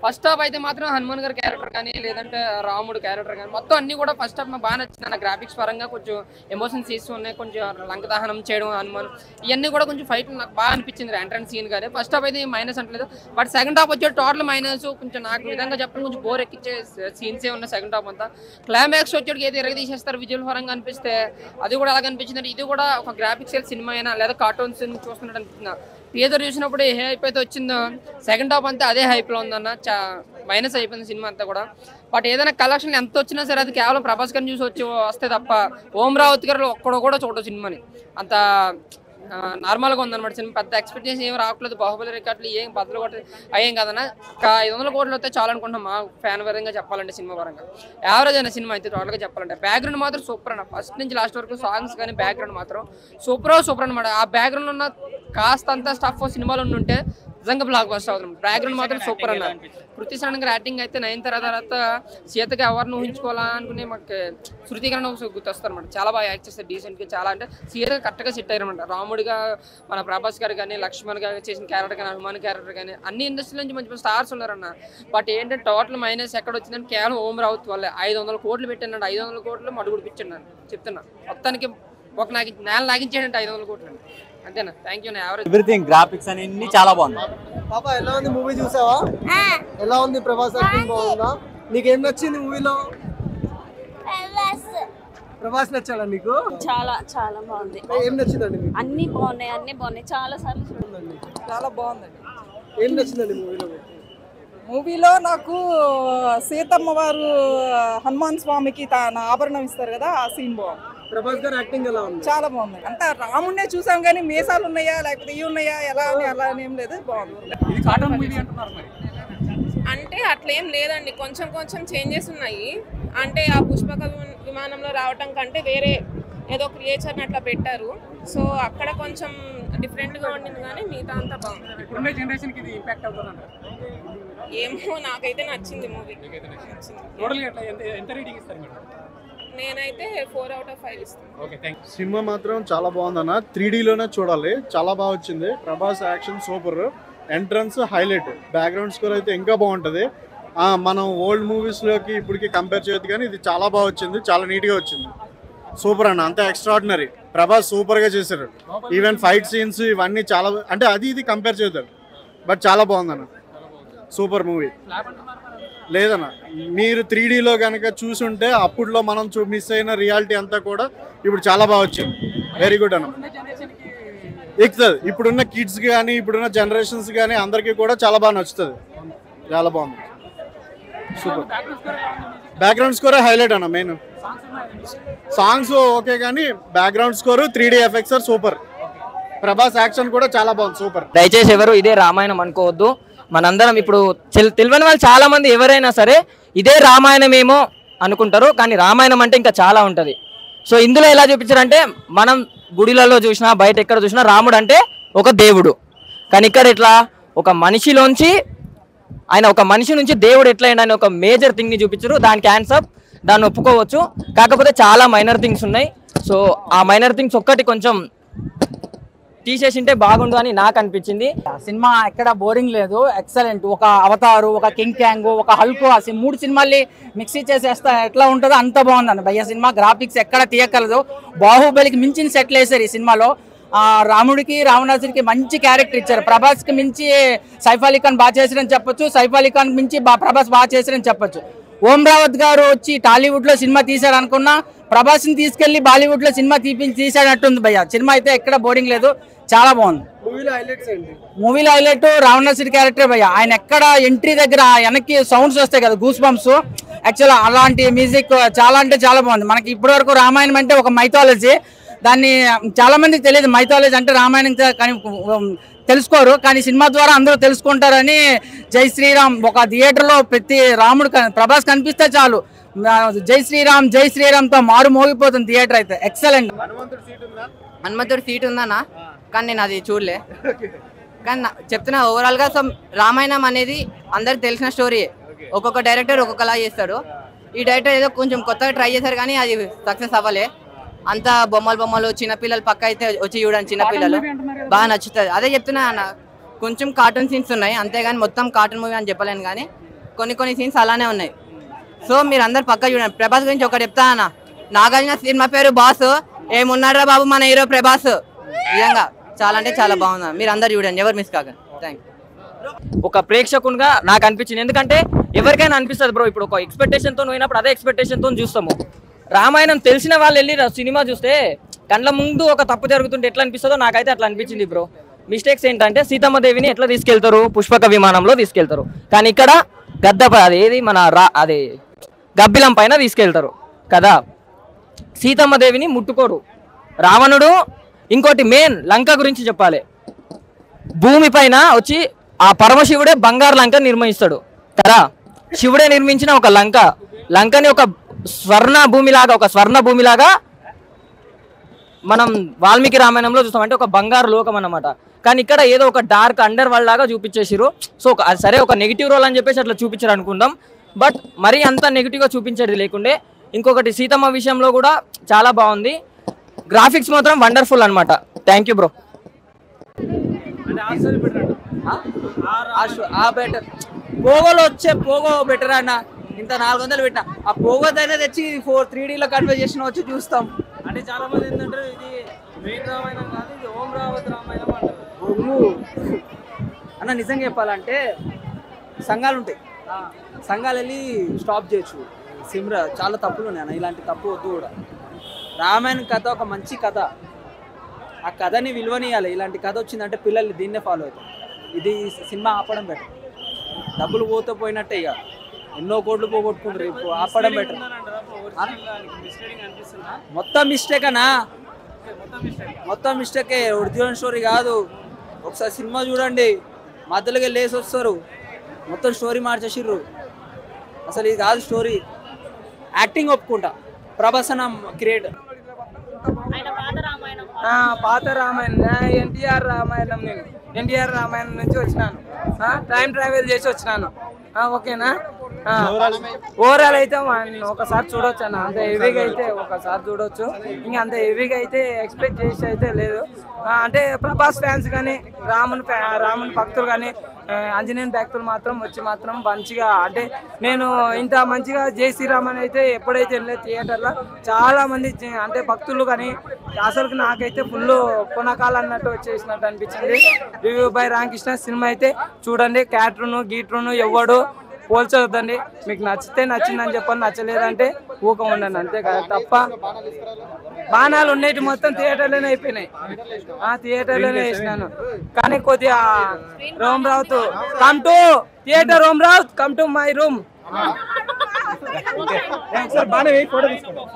first half అయితే మాత్రం హనుమాన్ గారి క్యారెక్టర్ కానీ లేదంటే రాముడు క్యారెక్టర్ కానీ మొత్తం అన్ని కూడా ఫస్ట్ హాఫ్ నాకు బాగా నచ్చింది నా గ్రాఫిక్స్ పరంగా కొంచెం ఎమోషన్స్ సీన్స్ ఉన్నాయి కొంచెం లంక దహనం చేయడం హనుమాన్ ఇవన్నీ కూడా కొంచెం ఫైట్ నాకు బాగా అనిపించింది ఎంట్రన్స్ సీన్ కానీ ఫస్ట్ హాఫ్ అయితే మైనస్ అంటలేదు బట్ సెకండ్ హాఫ్ వచ్చే టోటల్ మైనస్ కొంచెం నాకు విధంగా చెప్పడం కొంచెం బోర్ ఎక్కించే సీన్సే ఉన్నాయి సెకండ్ హాఫ్ అంతా క్లైమాక్స్ వచ్చేటికి ఏది ఎరగ తీసేస్తారు విజువల్ పరంగా అనిపిస్తే అది కూడా అలాగ అనిపించింది అంటే ఇది కూడా ఒక గ్రాఫిక్స్ సినిమా అయినా లేదా కార్టూన్స్ చూస్తున్నట్టు అనిపిస్తుంది టీజర్ చూసినప్పుడు ఏ హైప్ అయితే వచ్చిందో సెకండ్ హాఫ్ అంతా అదే hype లో ఉందన్న చా మైనస్ అయిపోయింది సినిమా అంతా కూడా బట్ ఏదైనా కలెక్షన్ ఎంత వచ్చినా సరే అది కేవలం ప్రభాస్ గారిని చూసి వచ్చి వస్తే తప్ప ఓం రావత్ గారు ఒక్కడో కూడా చూడదు సినిమాని అంత ఆ, నార్మల్గా ఉందన్నమాట సినిమా పెద్ద ఎక్స్పెక్టేషన్ ఏం రావట్లేదు బాహుబలి రికార్డులు ఏం బదులు కొట్ట అయ్యేం కదన్నా ఒక ఐదు వందల కోట్లు వస్తే చాలా అనుకుంటున్నాం మా ఫ్యాన్ పరంగా చెప్పాలంటే సినిమా పరంగా యావరేజ్ అయిన సినిమా అయితే టోటల్గా చెప్పాలంటే బ్యాక్గ్రౌండ్ మాత్రం సూపర్ అన్న ఫస్ట్ నుంచి లాస్ట్ వరకు సాంగ్స్ కానీ బ్యాక్గ్రౌండ్ మాత్రం సూపర్ సూపర్ అనమాట ఆ బ్యాక్గ్రౌండ్ ఉన్న కాస్త అంత స్టఫ్ సినిమాలో ఉంటే నిజంగా బ్లాక్ బస్టర్ అవుతుంది బ్యాక్గ్రౌండ్ మాత్రం సూపర్ అన్న కృతి సడన్ గారి యాక్టింగ్ అయితే నైన్ తర్వాత తర్వాత సీతకి ఎవరిని ఊహించుకోవాలా అనుకునే మాకు శృతీకరణ గుర్తొస్తారు అనమాట చాలా బాగా యాక్ట్ చేస్తారు డీసెంట్ గా చాలా అంటే సీత కరెక్ట్గా సెట్ అయ్యారన్నమాట రాముడిగా మన ప్రభాస్ గారు కానీ లక్ష్మణ్ గారు చేసిన క్యారెక్టర్ కానీ హనుమాన్ క్యారెక్టర్ కానీ అన్ని ఇండస్ట్రీ నుంచి మంచి మంచి స్టార్స్ ఉన్నారన్న బట్ ఏంటంటే టోటల్ మైనస్ ఎక్కడ వచ్చిందని కేవలం ఓం రావుత్ వల్లే ఐదు వందల కోట్లు పెట్టానండి ఐదు వందల కోట్లు మడుగుడు పిచ్చాను చెప్తున్నా మొత్తానికి ఒక నాకు నేల లాగించాడంటే ఐదు వందల కోట్లు అంతేనా థ్యాంక్ యూ నా యావరేజ్ ఎవ్రీథింగ్ గ్రాఫిక్స్ అన్ని చాలా బాగుంది పాప ఎలా ఉంది మూవీ చూసావా ఎలా ఉంది ప్రభాస్ యాక్టింగ్ బాగుందా నీకేం నచ్చింది మూవీలో ప్రభాస్ నచ్చాడా నీకు చాలా చాలా బాగుంది ఏం నచ్చిందండి మీకు అన్ని బాగున్నాయి అన్ని బాగున్నాయి చాలా సార్లు చూడండి చాలా బాగుందండి ఏం నచ్చిందండి మూవీలో మీకు మూవీలో నాకు సీతమ్మ వారు హనుమాన్ స్వామికి తన ఆభరణం ఇస్తారు కదా ఆ సీన్ బాగుంది ప్రభాస్ గారు యాక్టింగ్ ఎలా ఉంది చాలా బాగుంది అంతా రాముడినే చూసాం కానీ మీసాలు ఉన్నాయా లేకపోతే ఇవి ఉన్నాయా ఎలా అని అలా అని ఏం లేదు బాగుంది అంటే అట్లేం లేదండి కొంచెం కొంచెం చేంజెస్ ఉన్నాయి అంటే ఆ పుష్పక విమ- విమానంలో రావటం కంటే వేరే ఏదో క్రియేచర్ని అట్లా పెట్టారు సో అక్కడ కొంచెం డిఫరెంట్గా ఉండింది కానీ మిగతా అంతా బాగుంది ఇప్పుడున్న జనరేషన్కి ఇది ఇంపాక్ట్ అవుతుందంట ఏమో నాకైతే నచ్చింది మూవీ నచ్చింది టోటల్గా ఎట్లా ఎంత ఎంత రేటింగ్ ఇస్తారు మేడం నేనైతే ఫోర్ అవుట్ ఆఫ్ ఫైవ్ ఇస్తాను ఓకే థ్యాంక్ సినిమా మాత్రం చాలా బాగుందన్న త్రీ డీలోనే చూడాలి చాలా బాగా వచ్చింది Prabhas action super entrance highlight background score అయితే ఇంకా బాగుంటుంది ఆ, మనం ఓల్డ్ మూవీస్లోకి ఇప్పటికి కంపేర్ చేయొద్దు కానీ ఇది చాలా బాగా వచ్చింది చాలా నీట్గా వచ్చింది సూపర్ అన్న అంత ఎక్స్ట్రాడినరీ ప్రభాస్ సూపర్గా చేశారు ఈవెన్ ఫైట్ సీన్స్ ఇవన్నీ చాలా అంటే అది ఇది కంపేర్ చేద్దాం బట్ చాలా బాగుందన్న సూపర్ మూవీ లేదన్న మీరు త్రీ డీలో కనుక చూసుంటే అప్పుడులో మనం చూ మిస్ అయిన రియాలిటీ అంతా కూడా ఇప్పుడు చాలా బాగా వచ్చింది వెరీ గుడ్ అన్న ఎక్కుతుంది ఇప్పుడున్న కిడ్స్ కానీ ఇప్పుడున్న జనరేషన్స్ కానీ అందరికీ కూడా చాలా బాగా నచ్చుతుంది చాలా బాగుంది సూపర్ బ్యాక్గ్రౌండ్ స్కోరే హైలైట్ అన్న మెయిన్ సాంగ్స్ ఓకే కానీ background score three D effects are super Prabhas action కూడా చాలా బాగుంది సూపర్ దయచేసి ఎవరు ఇదే రామాయణం అనుకోవద్దు మనందరం ఇప్పుడు తెల్- తెలియని వాళ్ళు చాలా మంది ఎవరైనా సరే ఇదే రామాయణమేమో అనుకుంటారు కానీ రామాయణం అంటే ఇంకా చాలా ఉంటది సో ఇందులో ఎలా చూపించారంటే మనం గుడిలలో చూసినా బయట ఎక్కడ చూసినా రాముడు అంటే ఒక దేవుడు కానీ ఇక్కడ ఎట్లా ఒక మనిషిలోంచి ఆయన ఒక మనిషి నుంచి దేవుడు ఎట్లయినా అని ఒక మేజర్ థింగ్ ని చూపించారు దానికి ఆన్సర్ దాన్ని ఒప్పుకోవచ్చు కాకపోతే చాలా మైనర్ థింగ్స్ ఉన్నాయి సో ఆ మైనర్ థింగ్స్ ఒక్కటి కొంచెం తీసేసింటే బాగుండు అని నాకు అనిపించింది సినిమా ఎక్కడ బోరింగ్ లేదు ఎక్సలెంట్ ఒక అవతారు ఒక కింగ్ క్యాంగ్ ఒక హల్క్ ఆ సి- మూడు సినిమాల్ని మిక్సీ చేసేస్తా ఎట్లా ఉంటుందో అంత బాగుందండి భయ్య సినిమా గ్రాఫిక్స్ ఎక్కడ తీయగలదు బాహుబలికి మించిన సెట్లు వేశారు ఈ సినిమాలో ఆ రాముడికి రావణాసుడికి మంచి క్యారెక్టర్ ఇచ్చారు ప్రభాస్కి మించి సైఫ్ అలీ ఖాన్ బాగా చేశారని చెప్పొచ్చు సైఫ్ అలీ ఖాన్ మించి బా- ప్రభాస్ బాగా చేశారని చెప్పొచ్చు ఓం రావత్ గారు వచ్చి టాలీవుడ్ లో సినిమా తీశారు అనుకున్నా ప్రభాస్ ని తీసుకెళ్లి బాలీవుడ్ లో సినిమా తీపించి తీసాడట్టుంది భయ్య సినిమా అయితే ఎక్కడ బోరింగ్ లేదు చాలా బాగుంది మూవీలో హైలైట్స్ ఏంటి మూవీలో హైలైట్ రావణాసుడి క్యారెక్టర్ భయ్య ఆయన ఎక్కడ ఎంట్రీ దగ్గర ఆ వెనక్కి సౌండ్స్ వస్తాయి కదా గూస్ బంప్స్ యాక్చువల్ అలాంటి మ్యూజిక్ చాలా అంటే చాలా బాగుంది మనకి ఇప్పటి వరకు రామాయణం అంటే ఒక మైథాలజీ దాన్ని చాలా మందికి తెలియదు మైథాలజీ అంటే రామాయణం తే- కానీ ఉమ్, తెలుసుకోరు కానీ సినిమా ద్వారా అందరూ తెలుసుకుంటారని జై శ్రీరామ్ ఒక థియేటర్ లో ప్రతి రాముడు కన్- ప్రభాస్ కనిపిస్తే చాలు ఆ, జై శ్రీరామ్ జై శ్రీరామ్ తో మారు మోగిపోతుంది థియేటర్ అయితే ఎక్సలెంట్ హనుమంతుడి సీట్ ఉందన్న కానీ నేను అది చూడలే కానీ నా- చెప్తున్నా ఓవరాల్ గా సో రామాయణం అనేది అందరికి తెలిసిన స్టోరీ ఒక్కొక్క డైరెక్టర్ ఒక్కొక్కలా చేస్తాడు ఈ డైరెక్టర్ ఏదో కొంచెం కొత్తగా ట్రై చేశారు కానీ అది సక్సెస్ అవ్వలే అంతా బొమ్మలు బొమ్మలు చిన్నపిల్లలు పక్క అయితే వచ్చి చూడండి చిన్నపిల్లలు బాగా నచ్చుతుంది అదే చెప్తున్నా అన్న కొంచెం కార్టూన్ సీన్స్ ఉన్నాయి అంతేగాని మొత్తం కార్టూన్ మూవీ అని చెప్పలేను కానీ కొన్ని కొన్ని సీన్స్ అలానే ఉన్నాయి సో మీరు అందరు పక్క చూడండి ప్రభాస్ గురించి ఒకటి చెప్తా అన్న నాగార్జున సినిమా పేరు బాస్ ఏమున్నారా బాబు మన హీరో ప్రభాస్ నిజంగా చాలా అంటే చాలా బాగుంది మీరు అందరు చూడండి ఎవరు మిస్ కాకండి థ్యాంక్ ఒక ప్రేక్షకునిగా నాకు అనిపించింది ఎందుకంటే ఎవరికైనా అనిపిస్తుంది బ్రో ఇప్పుడు ఒక ఎక్స్పెక్టేషన్తో పోయినప్పుడు అదే ఎక్స్పెక్టేషన్తో చూస్తాము రామాయణం తెలిసిన వాళ్ళు వెళ్ళి రా- సినిమా చూస్తే కళ్ళ ముందు ఒక తప్పు జరుగుతుంటే ఎట్లా అనిపిస్తుందో నాకైతే అట్లా అనిపించింది బ్రో మిస్టేక్స్ ఏంటంటే సీతమ్మ దేవిని ఎట్లా తీసుకెళ్తారు పుష్పక విమానంలో తీసుకెళ్తారు కానీ ఇక్కడ గద్ద ప- అది ఏది మన రా అది గబ్బిలం పైన తీసుకెళ్తారు కదా సీతమ్మ దేవిని ముట్టుకోరు రావణుడు ఇంకోటి మెయిన్ లంక గురించి చెప్పాలి భూమి పైన వచ్చి ఆ పరమశివుడే బంగారు లంక నిర్మిస్తాడు కదా శివుడే నిర్మించిన ఒక లంక లంకని ఒక స్వర్ణ భూమిలాగా ఒక స్వర్ణ భూమిలాగా మనం వాల్మీకి రామాయణంలో చూస్తాం అంటే ఒక బంగారు లోకం అన్నమాట కానీ ఇక్కడ ఏదో ఒక డార్క్ అండర్ వరల్డ్ లాగా చూపించేసిరు సో ఒక- అది సరే ఒక నెగిటివ్ రోల్ అని చెప్పేసి అట్లా చూపించారు అనుకుందాం బట్ మరీ అంత నెగిటివ్గా చూపించేది లేకుండే ఇంకొకటి సీతమ్మ విషయంలో కూడా చాలా బాగుంది గ్రాఫిక్స్ మాత్రం వండర్ఫుల్ అన్నమాట థ్యాంక్ యూ బ్రో ఆ బెటర్ పోగోలో వచ్చే పోగో బెటర్ అన్న ఇంత నాలుగు వందలు పెట్టిన ఆ పోగోదైనా తెచ్చి ఫోర్ త్రీ డీలో కన్వే చేసిన వచ్చి చూస్తాం అంటే చాలా మంది ఏంటంటే ఇది మెయిన్ రామాయణం కాదు ఇది ఓం రావత్ రామాయణం అంటారు బొంగు అన్న నిజంగా చెప్పాలంటే సంఘాలు ఉంటాయి సంఘాలు వెళ్ళి స్టాప్ చేయొచ్చు సిమ్రా చాలా తప్పులు ఉన్నాయి అన్న ఇలాంటి తప్పు వద్దు కూడా రామాయణ కథ ఒక మంచి కథ ఆ కథని విలువనియాలి ఇలాంటి కథ వచ్చిందంటే పిల్లలు దీన్నే ఫాలో అవుతారు ఇది సినిమా ఆపడం బెటర్ డబ్బులు పోతే పోయినట్టే ఇక ఎన్నో కోట్లు పోగొట్టుకుంటారు ఇప్పుడు ఆపడం బెటర్ మొత్తం మిస్టేక్ అన్నా మొత్తం మిస్టేకే ఒరిజినల్ స్టోరీ కాదు ఒకసారి సినిమా చూడండి మధ్యలోకి లేసి వస్తారు మొత్తం స్టోరీ మార్చేసిర్రు అసలు ఇది కాదు స్టోరీ యాక్టింగ్ ఒప్పుకుంటా ప్రభసనం క్రియేట్ ఆ, పాత రామాయణం ఎన్టీఆర్ రామాయణం నేను ఎన్టీఆర్ రామాయణం నుంచి వచ్చినాను టైం ట్రావెల్ చేసి వచ్చినాను ఆ, ఓకేనా ఓవరాల్ అయితే మన- ఒకసారి చూడొచ్చు అన్న అంత హెవీగా అయితే ఒకసారి చూడొచ్చు ఇంకా అంత హెవీగా అయితే ఎక్స్పెక్ట్ చేసి అయితే లేదు ఆ, అంటే ప్రభాస్ ఫ్యాన్స్ కానీ రాముని ఫ్యా- రాముని భక్తులు కానీ ఆ, ఆంజనేయుని భక్తులు మాత్రం వచ్చి మాత్రం మంచిగా అంటే నేను ఇంత మంచిగా జై శ్రీరామ్ అని అయితే ఎప్పుడైతే వెళ్ళలేదు థియేటర్లో చాలా మంది జ- అంటే భక్తులు కానీ అసలు నాకైతే ఫుల్ కొనకాలు అన్నట్టు వచ్చేసినట్టు అనిపించింది రివ్యూ బై రామకృష్ణ సినిమా అయితే చూడండి క్యాట్రును గీట్రును ఎవడు పోల్చొద్దండి మీకు నచ్చితే నచ్చిందని చెప్పండి నచ్చలేదంటే ఊక ఉండండి అంతే కదా తప్ప బాణాలు ఉండేటి మొత్తం థియేటర్లోనే అయిపోయినాయి ఆ థియేటర్లోనే వేసినాను కానీ కొద్దిగా రోమ్ రావుతు కమ్ టు థియేటర్ రోమ్ రావు కమ్ టు మై రూమ్ బాగా ఫోటో తీసుకోండి